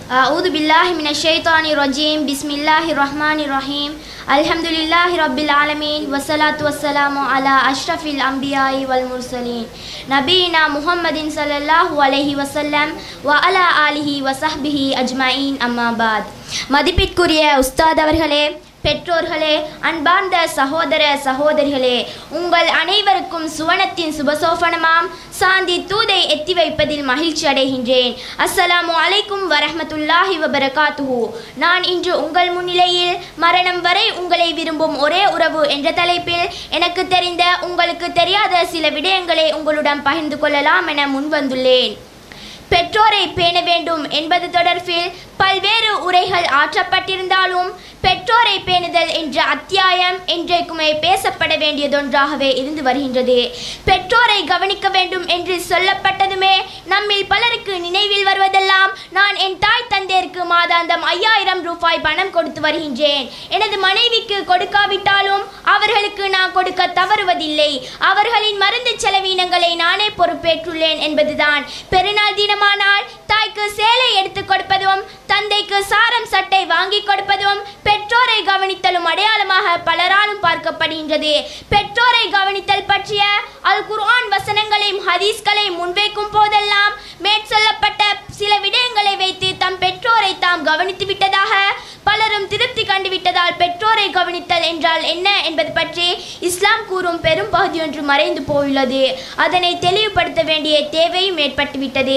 أعوذ بالله من الشيطان الرجيم بسم الله الرحمن الرحيم الحمد لله رب العالمين والصلاة والسلام على أشرف الأنبياء والمرسلين نبينا محمد صلى الله عليه وسلم وعلى آله وصحبه أجمعين أما بعد மதிப்பிற்குரிய உஸ்தாத் அவர்களே பெற்றோர்களே அன்பார்ந்த சகோதர சகோதரிகளே உங்கள் அனைவருக்கும் சுவனத்தின் சுபசோபனமாம் சாந்தி தூதை எத்தி வைப்பதில் மகிழ்ச்சி அடைகின்றேன் அஸ்ஸலாமு அலைக்கும் வரஹ்மத்துல்லாஹி வபரகாத்துஹு நான் இன்று உங்கள் முன்னிலையில் மரணம் வரை உங்களை விரும்பும் ஒரே உறவு என்ற தலைப்பில் எனக்கு தெரிந்த உங்களுக்கு தெரியாத சில விடயங்களை உங்களுடன் பகிர்ந்து கொள்ளலாம் என முன்வந்துள்ளேன் பெற்றோரை பேண வேண்டும் என்பது தொடர்பில் பல்வேறு உரைகள் ஆற்றப்பட்டிருந்தாலும் பெற்றோரை பேணுதல் என்ற அத்தியாயம் இன்றைக்குமே பேசப்பட வேண்டியதொன்றாகவே இருந்து வருகின்றது பெற்றோரை கவனிக்க வேண்டும் என்று சொல்லப்பட்டதுமே நம்மில் பலருக்கு நினைவில் வருவதெல்லாம் நான் என் தாய் தந்தையருக்கு மாதாந்தம் ஐயாயிரம் ரூபாய் பணம் கொடுத்து வருகின்றேன் எனது மனைவிக்கு கொடுக்காவிட்டாலும் அவர்களுக்கு நான் கொடுக்க தவறுவதில்லை அவர்களின் மருந்து செலவீனங்களை நானே பொறுப்பேற்றுள்ளேன் என்பதுதான் பெருநாள் தினமானால் தாய்க்கு சேலை எடுத்து கொடுப்பதும் தந்தைக்கு சாரம் சட்டை வாங்கி கொடுப்பதும் பெற்றோரை கவனித்தலும் அடையாளமாக பலராலும் பார்க்கப்படுகின்றது பெற்றோரை கவனித்தல் பற்றிய அல் குர்ஆன் வசனங்களையும் ஹதீஸ்களையும் முன்வைக்கும் போதெல்லாம் மேற்சொல்லப்பட்ட சில விடயங்களை வைத்து தம் பெற்றோரை தாம் கவனித்து விட்டதாக பலரும் திருப்தி கண்டுவிட்டதால் பெற்றோரை கவனித்தல் என்றால் என்ன என்பது பற்றி இஸ்லாம் கூறும் பெரும் பகுதி ஒன்று மறைந்து போயுள்ளது அதனை தெளிவுபடுத்த வேண்டிய தேவையும் ஏற்பட்டுவிட்டது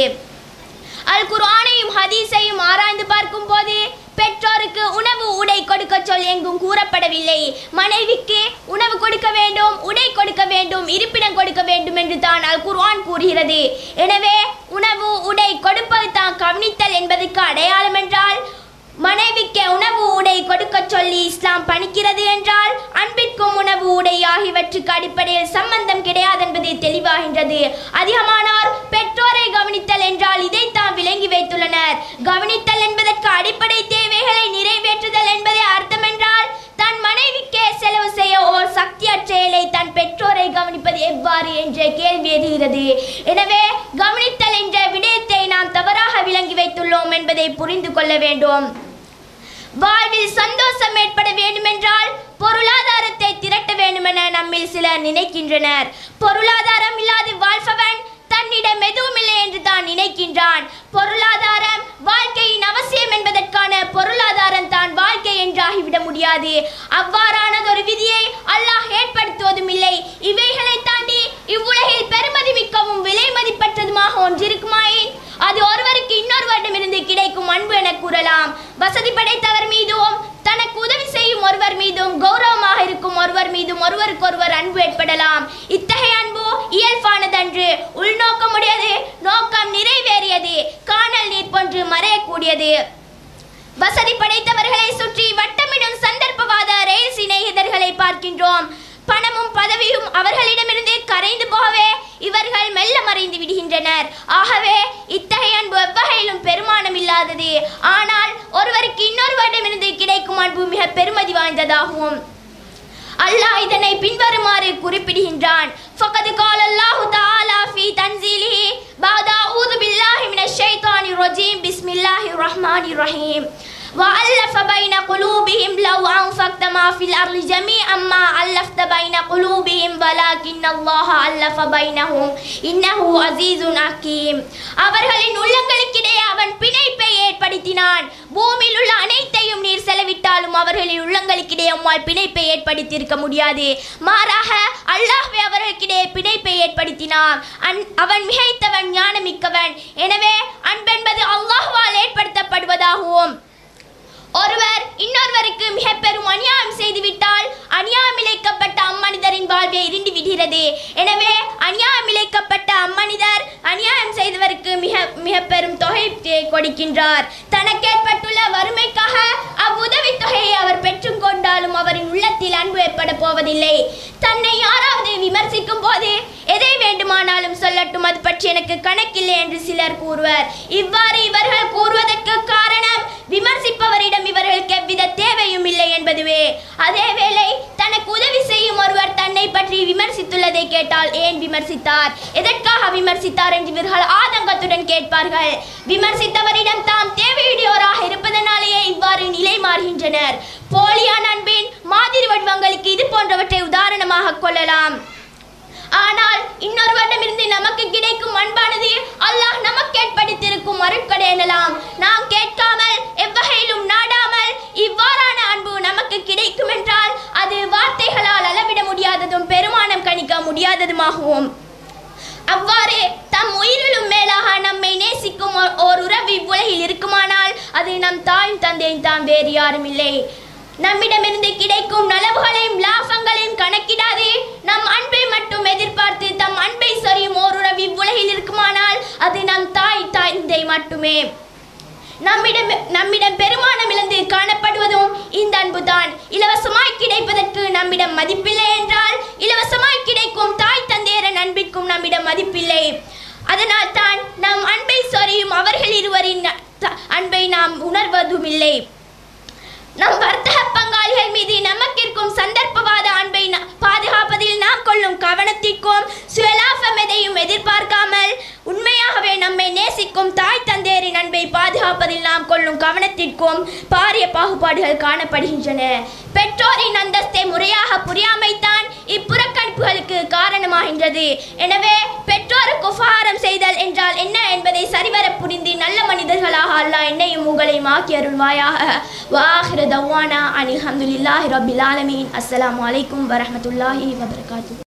அல் குர்ஆனையும் ஹதீஸையும் ஆராய்ந்து பார்க்கும் போது பெற்றோருக்கு உணவு உடை கொடுக்க சொல் எங்கும் கூறப்படவில்லை மனைவிக்கு உணவு கொடுக்க வேண்டும் உடை கொடுக்க வேண்டும் இருப்பிடம் கொடுக்க வேண்டும் என்று தான் அல் குர்ஆன் கூறுகிறது எனவே உணவு உடை கொடுப்பது தான் கவனித்தல் என்பதற்கு அடையாளம் என்றால் மனைவிக்கு உணவு உடை கொடுக்க சொல்லி இஸ்லாம் பணிக்கிறது என்றால் அன்பிற்கும் உணவு உடை ஆகியவற்றுக்கு அடிப்படையில் சம்பந்தம் கிடையாது என்பது தெளிவாகின்றது அதிகமானோர் பெற்றோரை கவனித்தல் என்றால் இதைத்தான் விளங்கி வைத்துள்ளனர் கவனித்தல் என்பதற்கு அடிப்படை தேவைகளை நிறைவேற்றுதல் என்பதே அர்த்தம் என்றால் தன் மனைவிக்கே செலவு செய்ய ஓர் சக்தியற்ற செயலை தன் பெற்றோரை கவனிப்பது எவ்வாறு என்ற கேள்வி எதுகிறது எனவே கவனித்தல் என்ற விடயத்தை நாம் தவறாக விளங்கி வைத்துள்ளோம் என்பதை புரிந்து கொள்ள வேண்டும் வாழ்வில் சந்தோஷம் ஏற்பட வேண்டுமென்றால் பொருளாதாரத்தை திரட்ட வேண்டுமென நம்மில் சிலர் நினைக்கின்றனர் பொருளாதாரம் இல்லாது வாழ்பவன் தன்னிடம் எதுவும் இல்லை என்று தான் நினைக்கின்றான் பொருளாதாரம் வாழ்க்கையின் அவசியம் என்பதற்கான பொருளாதாரம் தான் வாழ்க்கை என்றாகிவிட முடியாது அவ்வாறானதொரு விதியை அல்லாஹ் ஏற்படுத்துவதும் இல்லை இவைகளை தாண்டி இவ்வுலகில் பெருமதி மிக்கவும் விலை மதிப்பற்றதுமாக ஒன்றிருக்குமாயின் அது ஒருவருக்கு இன்னொருவரிடமிருந்து கிடைக்கும் அன்பு என கூறலாம் வசதி படைத்தவர் மீதும் தனக்கு உதவி செய்யும் ஒருவர் மீதும் கௌரவமாக இருக்கும் ஒருவர் மீதும் ஒருவருக்கொருவர் அன்பு ஏற்படலாம் இத்தகைய அன்பு இயல்பானதன்று உள்நோக்கமுடையது நோக்கம் நிறைவேறியது காணல் நீர் போன்று மறையக்கூடியது வசதி படைத்தவர்களை சுற்றி வட்டமிடும் சந்தர்ப்பவாத ரயில் சிநேகிதர்களை பார்க்கின்றோம் பணமும் பதவியும் அவர்களிடமிருந்து கரைந்து போகவே இவர்கள் மெல்ல மறைந்து விடுகின்றனர் ஆகவே இத்தகைய அன்பு எவ்வகையிலும் பெருமானம் இல்லாதது ஆனால் ஒருவருக்கு இன்னொருவரிடமிருந்து கிடைக்கும் அன்பு மிக பெருமதி வாய்ந்ததாகும் அல்லாஹ் இதனை பின்வருமாறு குறிப்பிடுகின்றான் ஃபகத் கால அல்லாஹு தஆலா ஃபீ தன்சீலிஹி பஅத அஊது பில்லாஹி மினஷ் ஷைத்தானிர் ரஜீம் பிஸ்மில்லாஹிர் ரஹ்மானிர் ரஹீம் وألف بين قلوبهم لو أنفقت ما في الأرض جميعا ما ألفت بين قلوبهم ولكن الله ألف بينهم إنه عزيز حكيم அவர்களின் உள்ளங்களுக்கிடையே அவன் பிணைப்பை ஏற்படுத்தினான் பூமியில் உள்ள அனைத்தையும் நீர் செலவிட்டாலும் அவர்களின் உள்ளங்களுக்கிடையே உம்மால் பிணைப்பை ஏற்படுத்தியிருக்க முடியாது மாறாக அல்லாஹ்வே அவர்களுக்கிடையே பிணைப்பை ஏற்படுத்தினான் அன்- அவன் மிகைத்தவன் ஞானமிக்கவன் எனவே அன்பென்பது அல்லாஹ்வால் ஏற்படுத்தப்படுவதாகவும் ஒருவர் இன்னொருவருக்கு மிக பெரும் அநியாயம் செய்துவிட்டால் அநியாயம் இழைக்கப்பட்ட அம்மனிதரின் வாழ்வே இருண்டு விடுகிறது எனவே அநியாயம் இழைக்கப்பட்ட அம்மனிதர் அநியாயம் செய்தவருக்கு மிக மிக பெரும் தொகை தே- கொடுக்கின்றார் தனக்கு ஏற்பட்டுள்ள வறுமைக்காக அவ்வுதவி தொகையை அவர் பெற்றுக் கொண்டாலும் அவரின் உள்ளத்தில் அன்பு ஏற்பட போவதில்லை தன்னை யாராவது விமர்சிக்கும் போது எதை வேண்டுமானாலும் சொல்லட்டும் அது பற்றி எனக்கு கணக்கில்லை என்று சிலர் கூறுவர் இவ்வாறு இவர்கள் கூறுவதற்கு காரணம் விமர்சிப்பவரிடம் இவர்களுக்கு எவ்வித தேவையும் இல்லை என்பதுவே அதேவேளை தனக்கு உதவி செய்யும் ஒருவர் தன்னை பற்றி விமர்சித்துள்ளதை கேட்டால் ஏன் விமர்சித்தார் எதற்காக விமர்சித்தார் என்று இவர்கள் ஆதங்கத்துடன் கேட்பார்கள் விமர்சித்தவரிடம் தாம் தேவையுடையோர் சந்தர்ப்பங்களுக்கு இது போன்றவற்றை உதாரணமாக கொள்ளலாம் ஆனால் இன்னொருவரிடமிருந்து நமக்கு கிடைக்கும் அன்பானது அல்லாஹ் நமக்கு ஏற்படுத்தியிருக்கும் அருட்கொடை எனலாம் நாம் கேட்காமல் எவ்வகையிலும் நாடாமல் இவ்வாறான அன்பு நமக்கு கிடைக்கும் என்றால் அது வார்த்தைகளால் அளவிட முடியாததும் பெருமானம் கணிக்க முடியாததுமாகவும் அவ்வாறு தம் உயிரிலும் மேலாக நம்மை நேசிக்கும் ஓர்- ஓர் உறவு இவ்வுலகில் இருக்குமானால் அது நம் தாயும் தந்தையும் தான் வேறு யாரும் இல்லை நம்மிடமிருந்து கிடைக்கும் நலவுகளையும் லாபங்களையும் கணக்கிடாது நம் அன்பை மட்டும் எதிர்பார்த்து தம் அன்பை சொரியும் ஓர் உறவு இவ்வுலகில் இருக்குமானால் அது நம் தாய் தந்தை மட்டுமே நம்மிடம் நம்மிடம் பெருமானம் இழந்து காணப்படுவதும் இந்த அன்புதான் இலவசமாய் கிடைப்பதற்கு நம்மிடம் மதிப்பில்லை என்றால் இலவசமாய் கிடைக்கும் தாய் தந்தையரின் அன்பிற்கும் நம்மிடம் மதிப்பில்லை அதனால் தான் நம் அன்பை சொரியும் அவர்கள் இருவரின் த- அன்பை நாம் உணர்வதும் இல்லை நம் வர்த்தக பங்காளிகள் மீது நமக்கிருக்கும் சந்தர்ப்பவாத அன்பை ந- பாதுகாப்பதில் நாம் கொள்ளும் கவனத்திற்கும் சுயலாபம் எதையும் எதிர்பார்க்காமல் உண்மையாகவே நம்மை நேசிக்கும் தாய் தந்தையரின் அன்பை பாதுகாப்பதில் நாம் கொள்ளும் கவனத்திற்கும் பாரிய பாகுபாடுகள் காணப்படுகின்றன பெற்றோரின் அந்தஸ்தை முறையாக புரியாமைத்தான் இப்புறக்கணிப்புகளுக்கு காரணமாகின்றது எனவே பெற்றோருக்கு உபகாரம் செய்தல் என்றால் என்ன என்பதை சரிவர புரிந்து நல்ல மனிதர்களாக அல்லாஹ் என்னையும் உங்களையும் ஆக்கி அருள்வாயாக வாஹிர தவானா அனில் ஹம்துலில்லாஹி ரபில் ஆலமீன் அஸ்ஸலாமு அலைக்கும் வரஹ்மத்துல்லாஹி வபரகாத்துஹு